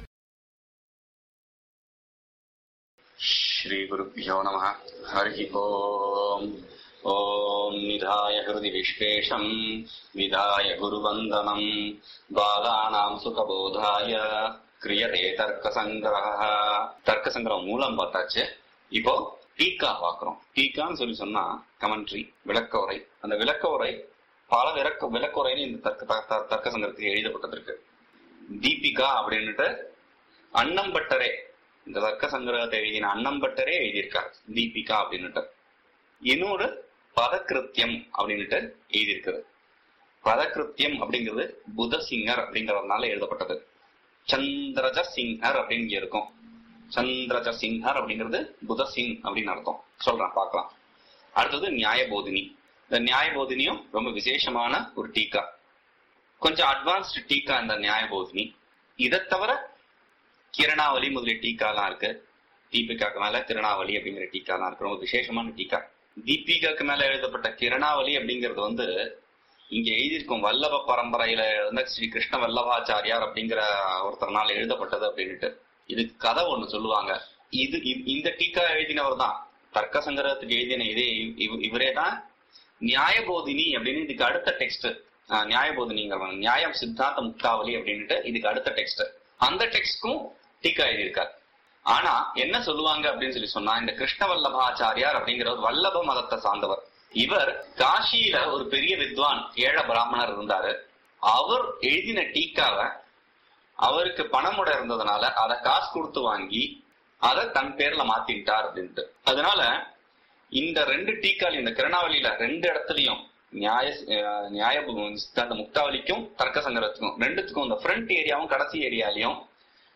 श्रीगुरुभ्यो नमः हरिः ओम् ॐ निधाय हृदि विश्वेशम् विधाय गुरुवन्दनम् बालानाम् सुखबोधाय क्रियते தர்க்கசங்கிரக தர்க்க சங்கிரகம் மூலம் பார்த்தாச்சு இப்போ டீக்கா பார்க்கிறோம் டீக்கான்னு சொல்லி சொன்னா கமெண்ட்ரி விளக்க உரை அந்த விளக்க உரை பல விளக்க விளக்க உரைன்னு இந்த தர்க்க த- தர்க்க சங்கிரத்துக்கு எழுதப்பட்டிருக்கு தீபிகா அப்படின்னுட்டு அன்னம்பட்டரே இந்த தர்க்க சங்கிரகத்தை எழுதின அன்னம்பட்டரே எழுதியிருக்கார் தீபிகா அப்படின்னுட்டு இன்னொரு பதக்கிருத்தியம் அப்படின்னுட்டு எழுதியிருக்கிறது பதக்கிருத்தியம் அப்படிங்கிறது புதசிங்கர் அப்படிங்கறதுனால எழுதப்பட்டது சந்திரஜ சிங்கர் அப்படின்னு இங்க இருக்கும் சந்திரஜ சிங்கர் அப்படிங்கிறது புதசிங் அப்படின்னு அர்த்தம் சொல்றேன் பார்க்கலாம் அடுத்தது நியாயபோதினி இந்த நியாயபோதினியும் ரொம்ப விசேஷமான ஒரு டீக்கா கொஞ்சம் அட்வான்ஸ்டு டீக்கா இந்த நியாயபோதினி இதை தவிர கிரணாவளி முதலிய டீக்காலாம் இருக்கு தீபிகாக்கு மேல கிரணாவளி அப்படிங்கிற டீக்காலாம் இருக்கு ரொம்ப விசேஷமான டீக்கா தீபிகாக்கு மேல எழுதப்பட்ட கிரணாவளி அப்படிங்கிறது வந்து இங்க எழுதியிருக்கும் வல்லப பரம்பரையில இருந்த ஸ்ரீ கிருஷ்ண வல்லபாச்சாரியார் அப்படிங்கிற ஒருத்தர்னால எழுதப்பட்டது அப்படின்னுட்டு இதுக்கு கதை ஒண்ணு சொல்லுவாங்க இது இ- இந்த டீக்கா எழுதினவர் தான் தர்க்க சங்கிரகத்துக்கு எழுதின இதே இவ்- இவரே தான் நியாயபோதினி அப்படின்னு இதுக்கு அடுத்த டெக்ஸ்ட் நியாயபோதினிங்கிற நியாயம் சித்தாந்த முக்தாவளி அப்படின்னுட்டு இதுக்கு அடுத்த டெக்ஸ்ட் அந்த டெக்ஸ்ட்க்கும் டீக்கா எழுதியிருக்கார் ஆனா என்ன சொல்லுவாங்க அப்படின்னு சொல்லி சொன்னா இந்த கிருஷ்ண வல்லபாச்சாரியார் அப்படிங்கிறவர் வல்லப மதத்தை சார்ந்தவர் இவர் காஷியில ஒரு பெரிய வித்வான் ஏழ பிராமணர் இருந்தாரு அவர் எழுதின டீக்காவை அவருக்கு பணமுட இருந்ததுனால அதை காசு கொடுத்து வாங்கி அதை தன் பேர்ல மாத்திட்டார் அப்படின்ட்டு அதனால இந்த ரெண்டு டீக்கால் இந்த கிரணாவளியில ரெண்டு இடத்துலயும் நியாய அஹ் நியாய பு- அந்த முக்தாவளிக்கும் தர்க்க சங்கரத்துக்கும் ரெண்டுத்துக்கும் இந்த ஃப்ரண்ட் ஏரியாவும் கடைசி ஏரியாலையும்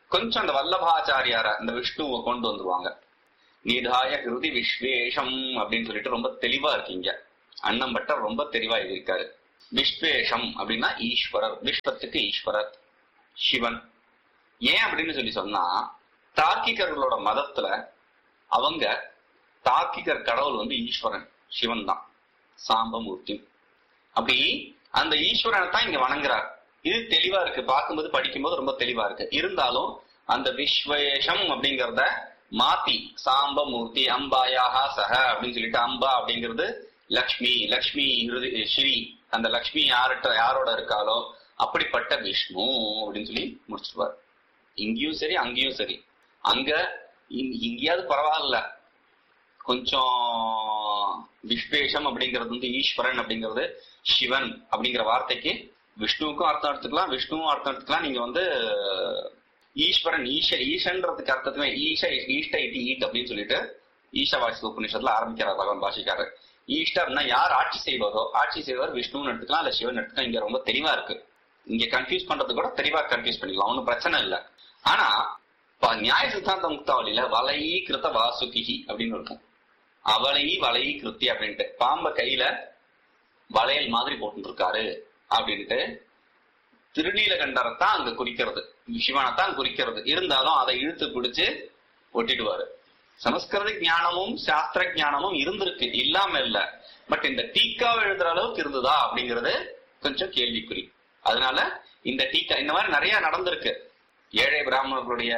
கொஞ்சம் அந்த வல்லபாச்சாரியார அந்த விஷ்ணுவை கொண்டு வந்துருவாங்க நிதாய கிருதி விஸ்வேஷம் அப்படின்னு சொல்லிட்டு ரொம்ப தெளிவா இருக்கீங்க அண்ணன் பட்டர் ரொம்ப தெளிவா இருக்காரு விஸ்வேஷம் அப்படின்னா ஈஸ்வரர் விஸ்வத்துக்கு ஈஸ்வரர் சிவன் ஏன் அப்படின்னு சொல்லி சொன்னா தார்க்கிகர்களோட மதத்துல அவங்க தார்க்கிகர் கடவுள் வந்து ஈஸ்வரன் சிவன் தான் சாம்பமூர்த்தி அப்படி அந்த ஈஸ்வரனை தான் இங்க வணங்குறார் இது தெளிவா இருக்கு பார்க்கும்போது படிக்கும்போது ரொம்ப தெளிவா இருக்கு இருந்தாலும் அந்த விஸ்வேஷம் அப்படிங்கறத மாத்தி சாம்பமூர்த்தி அம்பாயாக சக அப்படின்னு சொல்லிட்டு அம்பா அப்படிங்கிறது லக்ஷ்மி லக்ஷ்மி ஹிருதி- ஸ்ரீ அந்த லக்ஷ்மி யார்கிட்ட யாரோட இருக்காளோ அப்படிப்பட்ட விஷ்ணு அப்படின்னு சொல்லி முடிச்சிருவார் இங்கேயும் சரி அங்கேயும் சரி அங்க இங்க- இங்கேயாவது பரவாயில்ல கொஞ்சம் விஸ்வேஷம் அப்படிங்கிறது வந்து ஈஸ்வரன் அப்படிங்கிறது சிவன் அப்படிங்கிற வார்த்தைக்கு விஷ்ணுவுக்கும் அர்த்தம் எடுத்துக்கலாம் விஷ்ணுவும் அர்த்தம் எடுத்துக்கலாம் நீங்க வந்து ஈஸ்வரன் ஈஷ ஈஷன்றதுக்கு அர்த்தத்துமே ஈஷ ஈஷ்ட இட்டி ஈட் அப்படின்னு சொல்லிட்டு ஈஷாவாசி உபநிஷத்துல ஆரம்பிக்கிறார் பகவான் பாஷிக்காரர் ஈஷ்டம்னா யார் ஆட்சி செய்வாரோ ஆட்சி செய்வார் விஷ்ணுன்னு எடுத்துக்கலாம் இல்ல சிவன் எடுத்துக்கலாம் இங்க ரொம்ப தெளிவா இருக்கு இங்க கன்ஃபியூஸ் பண்றது கூட தெளிவா கன்ஃபியூஸ் பண்ணிக்கலாம் ஒன்னும் பிரச்சனை இல்ல ஆனா ப- நியாய சித்தாந்த முக்தாவளியில வலையீ கிருத வாசுகிஹி அப்படின்னு இருக்கும் அவளையி வலையீ கிருத்தி அப்படின்ட்டு பாம்ப கையில வளையல் மாதிரி போட்டு இருக்காரு அப்படின்ட்டு திருநீலகண்டரைத்தான் அங்க குறிக்கிறது சிவனைத்தான் குறிக்கிறது இருந்தாலும் அதை இழுத்து பிடிச்சு ஒட்டிடுவாரு சமஸ்கிருத ஞானமும் சாஸ்திர ஞானமும் இருந்திருக்கு இல்லாம இல்ல பட் இந்த டீக்காவை எழுதுற அளவுக்கு இருந்ததா அப்படிங்கிறது கொஞ்சம் கேள்விக்குறி அதனால இந்த டீக்கா இந்த மாதிரி நிறைய நடந்திருக்கு ஏழை பிராமணர்களுடைய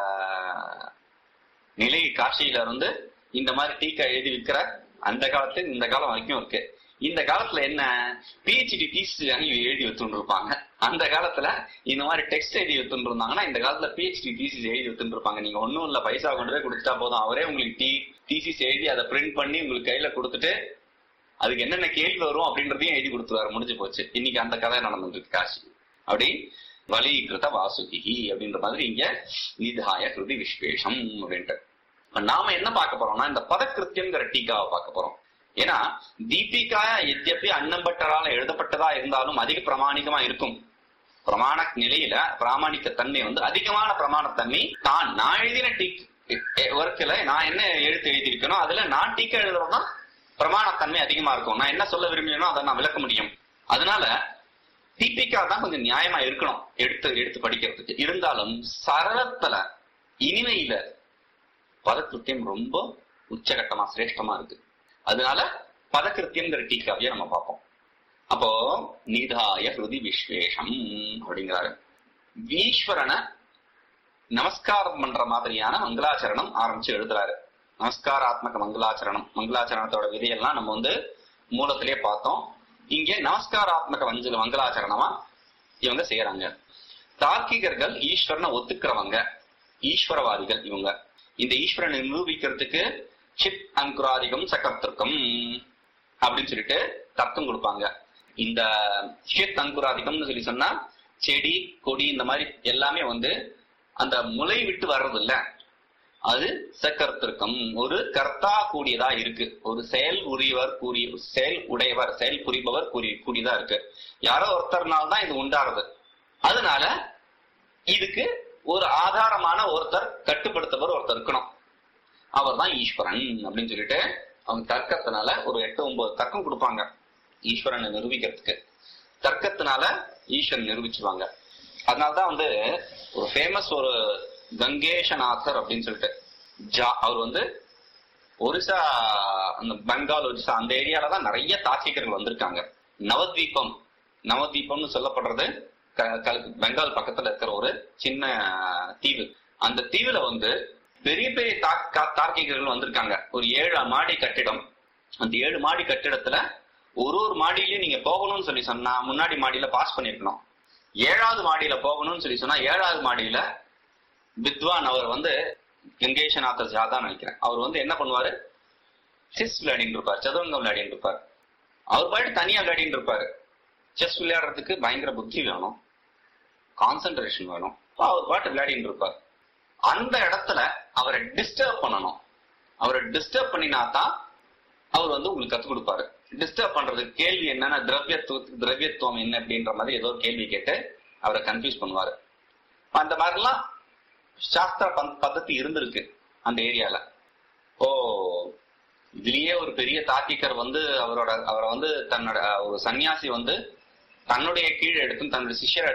நிலை காட்சியில இருந்து இந்த மாதிரி டீக்கா எழுதி விற்கிற அந்த காலத்துல இந்த காலம் வரைக்கும் இருக்கு இந்த காலத்துல என்ன பிஹெச்டி தீசிஸ் எழுதி வச்சுட்டு இருப்பாங்க அந்த காலத்துல இந்த மாதிரி டெக்ஸ்ட் எழுதி வச்சுட்டு இருந்தாங்கன்னா இந்த காலத்துல பிஹெச்டி தீசிஸ் எழுதி வச்சுட்டு இருப்பாங்க நீங்க ஒண்ணும் இல்ல பைசா கொண்டு போய் கொடுத்துட்டா போதும் அவரே உங்களுக்கு டி தீசிஸ் எழுதி அதை பிரிண்ட் பண்ணி உங்களுக்கு கையில கொடுத்துட்டு அதுக்கு என்னென்ன கேள்வி வரும் அப்படின்றதையும் எழுதி கொடுத்துருவாரு முடிஞ்சு போச்சு இன்னைக்கு அந்த கதை நடந்துட்டு இருக்கு காசி அப்படி வலீகிருத வாசுகி அப்படின்ற மாதிரி இங்க நிதாய கிருதி விஸ்வேஷம் அப்படின்ட்டு இப்ப நாம என்ன பார்க்க போறோம்னா இந்த பதக்கிருத்தியங்கிற டீக்காவை பார்க்க போறோம் ஏன்னா தீபிகா எத்யப்பி அன்னம்பட்டரால எழுதப்பட்டதா இருந்தாலும் அதிக பிரமாணிகமா இருக்கும் பிரமாண நிலையில பிராமணிக்க தன்மை வந்து அதிகமான பிரமாணத்தன்மை தான் நான் எழுதின டீக் ஒர்க்ல நான் என்ன எழுத்து எழுதியிருக்கனோ அதுல நான் டீக்கா எழுதுறதா பிரமாணத்தன்மை அதிகமா இருக்கும் நான் என்ன சொல்ல விரும்பினோ அதை நான் விளக்க முடியும் அதனால தீபிகா தான் கொஞ்சம் நியாயமா இருக்கணும் எடுத்து எடுத்து படிக்கிறதுக்கு இருந்தாலும் சரளத்துல இனிமையில பதக்கிருத்தியம் ரொம்ப உச்சகட்டமா சிரேஷ்டமா இருக்கு அதனால பதக்கிருத்தியங்கிற டீக்காவையே நம்ம பார்ப்போம் அப்போ நிதாய ஹிருதி விஸ்வேஷம் அப்படிங்கிறாரு ஈஸ்வரனை நமஸ்காரம் பண்ற மாதிரியான மங்களாச்சரணம் ஆரம்பிச்சு எழுதுறாரு நமஸ்காராத்மக மங்களாச்சரணம் மங்களாச்சரணத்தோட விதையெல்லாம் நம்ம வந்து மூலத்திலேயே பார்த்தோம் இங்கே நமஸ்காராத்மக வஞ்சல மங்களாச்சரணமா இவங்க செய்யறாங்க தார்க்கிகர்கள் ஈஸ்வரனை ஒத்துக்கிறவங்க ஈஸ்வரவாதிகள் இவங்க இந்த ஈஸ்வரனை நிரூபிக்கிறதுக்கு சித் அங்குராதிகம் சகர்த்திருக்கம் அப்படின்னு சொல்லிட்டு தர்க்கம் கொடுப்பாங்க இந்த ஷித் அங்குராதிகம்னு சொல்லி சொன்னா செடி கொடி இந்த மாதிரி எல்லாமே வந்து அந்த முளை விட்டு வர்றது இல்ல அது சக்கர்த்திருக்கம் ஒரு கர்த்தா கூடியதா இருக்கு ஒரு செயல் உரியவர் கூறிய செயல் உடையவர் செயல் புரிபவர் கூறி கூடியதா இருக்கு யாரோ ஒருத்தர்னால தான் இது உண்டாறது அதனால இதுக்கு ஒரு ஆதாரமான ஒருத்தர் கட்டுப்படுத்தவர் ஒருத்தர் இருக்கணும் அவர் தான் ஈஸ்வரன் அப்படின்னு சொல்லிட்டு அவங்க தர்க்கத்தினால ஒரு எட்டு ஒன்பது தர்க்கம் கொடுப்பாங்க ஈஸ்வரனை நிரூபிக்கிறதுக்கு தர்க்கத்தினால ஈஸ்வரன் நிரூபிச்சுவாங்க அதனாலதான் வந்து ஒரு ஃபேமஸ் ஒரு கங்கேஷநாதர் அப்படின்னு சொல்லிட்டு ஜா அவர் வந்து ஒரிசா அந்த பெங்கால் ஒரிசா அந்த ஏரியால தான் நிறைய தாக்கிகர்கள் வந்திருக்காங்க நவத்வீபம் நவத்வீபம்னு சொல்லப்படுறது க- க- பெங்கால் பக்கத்துல இருக்கிற ஒரு சின்ன தீவு அந்த தீவுல வந்து பெரிய பெரிய தாக்- கா- தார்க்கிகர்கள் வந்திருக்காங்க ஒரு ஏழு மாடி கட்டிடம் அந்த ஏழு மாடி கட்டிடத்துல ஒரு ஒரு மாடியிலயும் நீங்க போகணும்னு சொல்லி சொன்னா முன்னாடி மாடியில பாஸ் பண்ணிருக்கணும் ஏழாவது மாடியில போகணும்னு சொல்லி சொன்னா ஏழாவது மாடியில வித்வான் அவர் வந்து கங்கேஷநாதர் ஜாதான் நினைக்கிறேன் அவர் வந்து என்ன பண்ணுவாரு செஸ் விளையாடிட்டு இருப்பார் சதுரங்கம் விளையாடிட்டு இருப்பார் அவர் பாட்டு தனியா விளையாடிட்டு இருப்பாரு செஸ் விளையாடுறதுக்கு பயங்கர புத்தி வேணும் கான்சென்ட்ரேஷன் வேணும் அவர் பாட்டு விளையாடிட்டு இருப்பார் அந்த இடத்துல அவரை டிஸ்டர்ப் பண்ணணும் அவரை டிஸ்டர்ப் பண்ணினா தான் அவர் வந்து உங்களுக்கு கத்துக் கொடுப்பாரு டிஸ்டர்ப் பண்றதுக்கு கேள்வி என்னன்னா திரவியத்துவ திரவியத்துவம் என்ன அப்படின்ற மாதிரி ஏதோ ஒரு கேள்வி கேட்டு அவரை கன்ஃபியூஸ் பண்ணுவாரு அந்த மாதிரிலாம் சாஸ்திர பந்- பద్ధதி இருந்திருக்கு அந்த ஏரியால ஓ இதுலயே ஒரு பெரிய தார்க்கிகர் வந்து அவரோட அவரை வந்து தன்னோட ஒரு சன்னியாசி வந்து தன்னுடைய கீழ் எடுத்து தன்னுடைய சிஷ்யரை